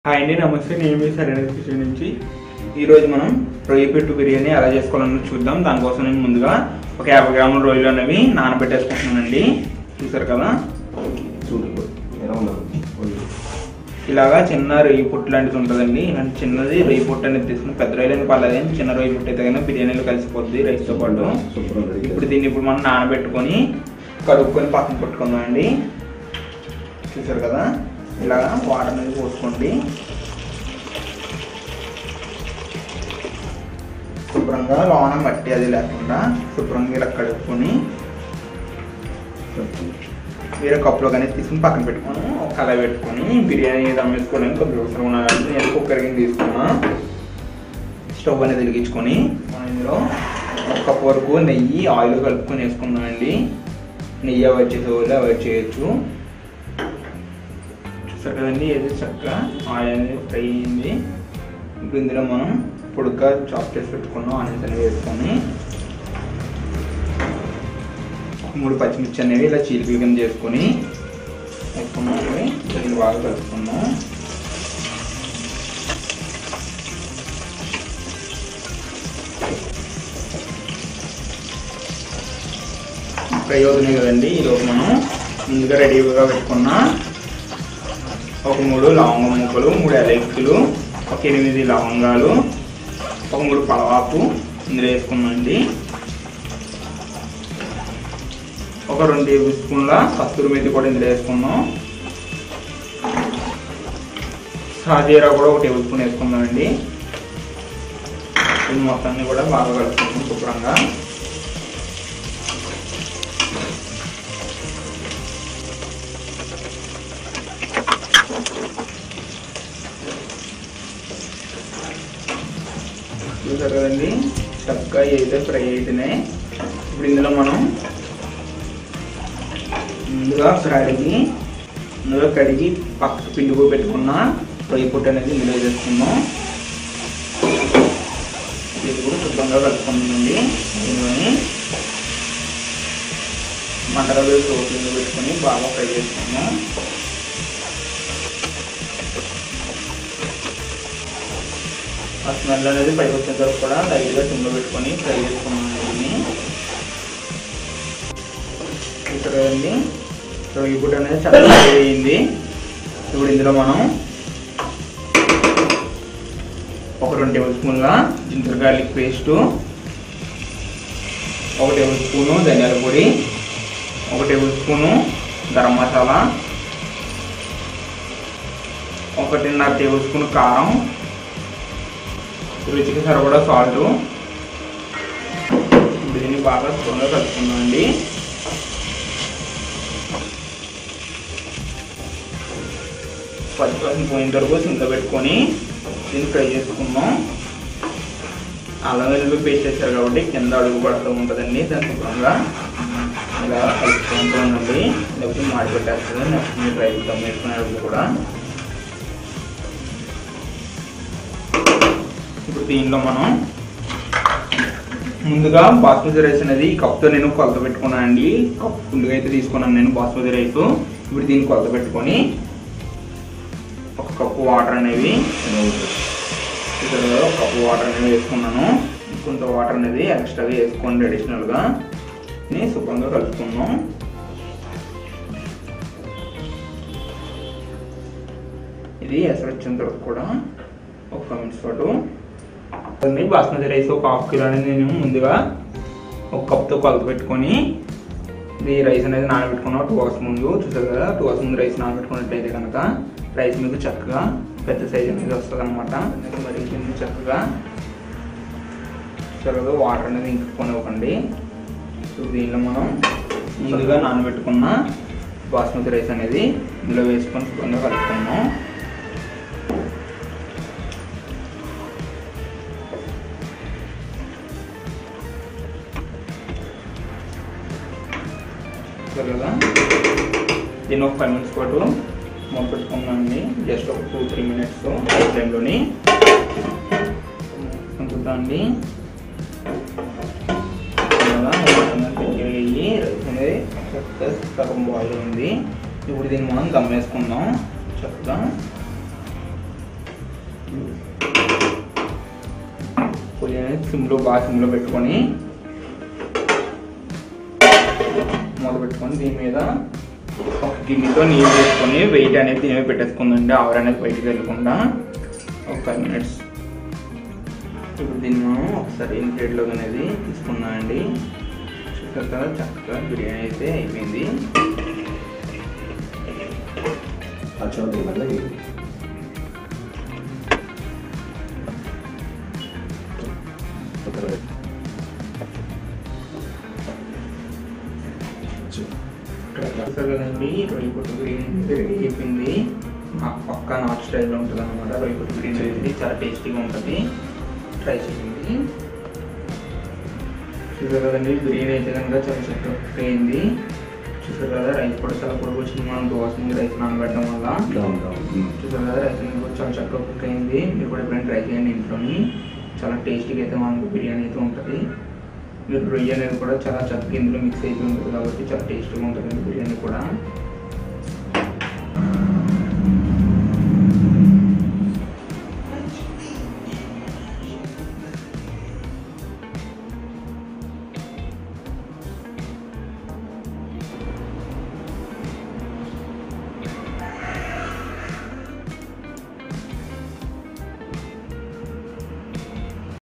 Hi అండి నమస్తే నేను మీ సరైన కిచెన్ నుంచి ఈరోజు మనం రొయ్య పెట్టు బిర్యానీ ఎలా చేసుకోవాలని చూద్దాం దానికోసం నేను ముందుగా ఒక యాభై గ్రాముల రొయ్యలు అనేవి నానబెట్టేసుకుంటున్నానండి చూసారు కదా చూడు ఎలా ఉన్నారు ఇలాగా చిన్న రొయ్యి పుట్టు లాంటిది ఉంటుందండి ఇలాంటి చిన్నది రొయ్యి పుట్టు అనేది తీసుకుని పెద్ద రొయ్యలు అని పర్లేదు కానీ చిన్న రొయ్యి పుట్టు అయితే కానీ బిర్యానీలో కలిసిపోద్ది రైస్తో పాటు శుభ్రం రెడీ ఇప్పుడు దీన్ని ఇప్పుడు మనం నానబెట్టుకొని కడుక్కొని పక్కన పెట్టుకుందాం అండి చూసారు కదా ఇలా వాటర్ అనేది పోసుకోండి శుభ్రంగా లోన మట్టి అది లేకుండా శుభ్రంగా ఇలా కడుక్కొని వేరే కప్పులో కానీ తీసుకుని పక్కన పెట్టుకొని ఒక కళ పెట్టుకొని బిర్యానీ దమ్ వేసుకోవడానికి కొద్దిగా అవసరం ఉన్నది నేను కుక్కర్ కింద తీసుకున్నా స్టవ్ అనేది వెలిగించుకొని మనం ఇందులో ఒక కప్ వరకు నెయ్యి ఆయిల్ కలుపుకొని వేసుకుందామండి నెయ్యి అవాయిడ్ చేసే వాళ్ళు అవాయిడ్ చేయొచ్చు చూసారు కదండి ఏది చక్కగా ఆయిల్ అనేది ఫ్రై అయింది ఇప్పుడు ఇందులో మనం పొడుగ్గా చాప్ చేసి పెట్టుకున్నాం ఆనియన్స్ అనేవి వేసుకొని మూడు పచ్చిమిర్చి అనేవి ఇలా చీలికల కింద చేసుకొని వేసుకున్నామండి దీన్ని బాగా కలుపుకున్నాం ఫ్రై అవుతున్నాయి కదండి ఈలోపు మనం ముందుగా రెడీగా పెట్టుకున్న ఒక మూడు లవంగ ముక్కలు మూడు ఎలక్తులు ఒక ఎనిమిది లవంగాలు ఒక మూడు పలవాకు ఇందులో వేసుకున్నామండి ఒక రెండు టేబుల్ స్పూన్ల కస్తూరి మెతి కూడా ఇందులో వేసుకున్నాం సాజీరా కూడా ఒక టేబుల్ స్పూన్ వేసుకుందామండి ఇది మొత్తాన్ని కూడా బాగా కలుపుకుంటాం శుభ్రంగా చూసారు కదండి చక్కగా అయితే ఫ్రై అయితేనే ఇప్పుడు ఇందులో మనం ముందుగా కడిగి ఇందులో కడిగి పక్కకు పిండిపో పెట్టుకున్న రొయ్యి పొట్టు అనేది ఇందులో వేసుకుందాం ఇది కూడా శుభ్రంగా కలుపుకుంటుందండి ఇందులోని మంటలలో సోపు కింద పెట్టుకొని బాగా ఫ్రై చేసుకుందాం ఆ స్మెల్ అనేది పైకి వచ్చే వరకు కూడా లైట్గా సిమ్లో పెట్టుకొని ఫ్రై చేసుకున్నాం దీన్ని చూసారు కదండి రొయ్యి గుడ్డ అనేది చాలా ఫ్రై అయింది ఇప్పుడు ఇందులో మనం ఒక రెండు టేబుల్ స్పూన్ల జింజర్ గార్లిక్ పేస్టు ఒక టేబుల్ స్పూను ధనియాల పొడి ఒక టేబుల్ స్పూను గరం మసాలా ఒకటిన్నర టేబుల్ స్పూన్ కారం రుచికి సరిపడా సాల్ట్ దీన్ని బాగా స్పూన్గా కలుపుకుందామండి పచ్చి పచ్చి పోయిన వరకు సింక పెట్టుకొని దీన్ని ఫ్రై చేసుకుందాం అల్లం వెల్లుల్లి పేస్ట్ చేశారు కాబట్టి కింద అడుగు పడుతూ ఉంటుందండి దాని శుభ్రంగా ఇలా కలుపుకుంటూ ఉండండి లేకపోతే మాడి పెట్టేస్తుంది నెక్స్ట్ మీరు ట్రై చేద్దాం వేసుకునేటప్పుడు కూడా ఇప్పుడు దీనిలో మనం ముందుగా బాస్మతి రైస్ అనేది ఈ కప్తో నేను కొలత పెట్టుకున్నాను అండి కప్ ఫుల్గా అయితే తీసుకున్నాను నేను బాస్మతి రైస్ ఇప్పుడు దీన్ని కొలత పెట్టుకొని ఒక కప్పు వాటర్ అనేవి ఇక్కడ ఒక కప్పు వాటర్ అనేది వేసుకున్నాను కొంత వాటర్ అనేది ఎక్స్ట్రాగా వేసుకోండి అడిషనల్గా ని శుభ్రంగా కలుపుకున్నాం ఇది ఎసరు వచ్చిన తర్వాత కూడా ఒక ఫైవ్ మినిట్స్ పాటు ఉంది బాస్మతి రైస్ ఒక హాఫ్ కిలో అనేది నేను ముందుగా ఒక కప్తో కొలత పెట్టుకొని ఇది రైస్ అనేది నానబెట్టుకున్నాం టూ అవర్స్ ముందు చూసారు కదా టూ అవర్స్ ముందు రైస్ నానబెట్టుకున్నట్టయితే కనుక రైస్ మీకు చక్కగా పెద్ద సైజ్ అనేది వస్తుంది అనమాట మరి కింద చక్కగా చక్కగా వాటర్ అనేది ఇంకుకొని ఇవ్వకండి సో దీనిలో మనం ముందుగా నానబెట్టుకున్న బాస్మతి రైస్ అనేది ఇందులో వేసుకొని శుభ్రంగా కలుపుకున్నాం చూసారు కదా దీన్ని ఒక ఫైవ్ మినిట్స్ పాటు మూత పెట్టుకున్నామండి జస్ట్ ఒక టూ త్రీ మినిట్స్ హై ఫ్లేమ్లోని చూద్దామండి అయ్యి రైస్ అనేది చక్కగా సగం బాయిల్ ఉంది ఇప్పుడు దీన్ని మనం దమ్ వేసుకుందాం చక్కగా పొయ్యి అనేది సిమ్లో బాగా సిమ్లో పెట్టుకొని మూత పెట్టుకొని దీని మీద ఒక గిన్నెతో నీళ్ళు వేసుకొని వెయిట్ అనేది దీని మీద పెట్టేసుకుందండి ఆవిరి అనేది బయటికి వెళ్ళకుండా ఒక ఫైవ్ మినిట్స్ ఇప్పుడు దీన్ని మనం ఒకసారి ఇన్ ప్లేట్లో అనేది తీసుకున్నామండి చూసారు కదా చక్కగా బిర్యానీ అయితే అయిపోయింది అచ్చా దీని వల్ల ఇది. పక్కన పెట్టు. చూ. ఇక్కడ చూసారు కదండి రొయ్య పొట్టు బిర్యానీ అయితే రెడీ అయిపోయింది మా పక్క నార్త్ స్టైల్లో ఉంటుంది అనమాట రొయ్య పొట్టు బిర్యానీ అనేది చాలా టేస్టీగా ఉంటుంది ట్రై చేయండి చూసారు కదండి బిర్యానీ అయితే కనుక చాలా చక్కగా కుక్ అయింది చూసారు కదా రైస్ కూడా చాలా పొడుగు వచ్చింది మనం దోశ మీద రైస్ నానబెట్టడం వల్ల డౌన్ డౌన్ ఉమ్. చూసారు కదా రైస్ అనేది కూడా చాలా చక్కగా కుక్ అయింది మీరు కూడా ఎప్పుడైనా ట్రై చేయండి ఇంట్లోని చాలా టేస్టీగా అయితే మనకు బిర్యానీ అయితే ఉంటుంది మీరు రొయ్య అనేది కూడా చాలా చక్కగా ఇందులో మిక్స్ అయిపోయి ఉంటుంది కాబట్టి చాలా టేస్టీగా ఉంటుంది బిర్యానీ కూడా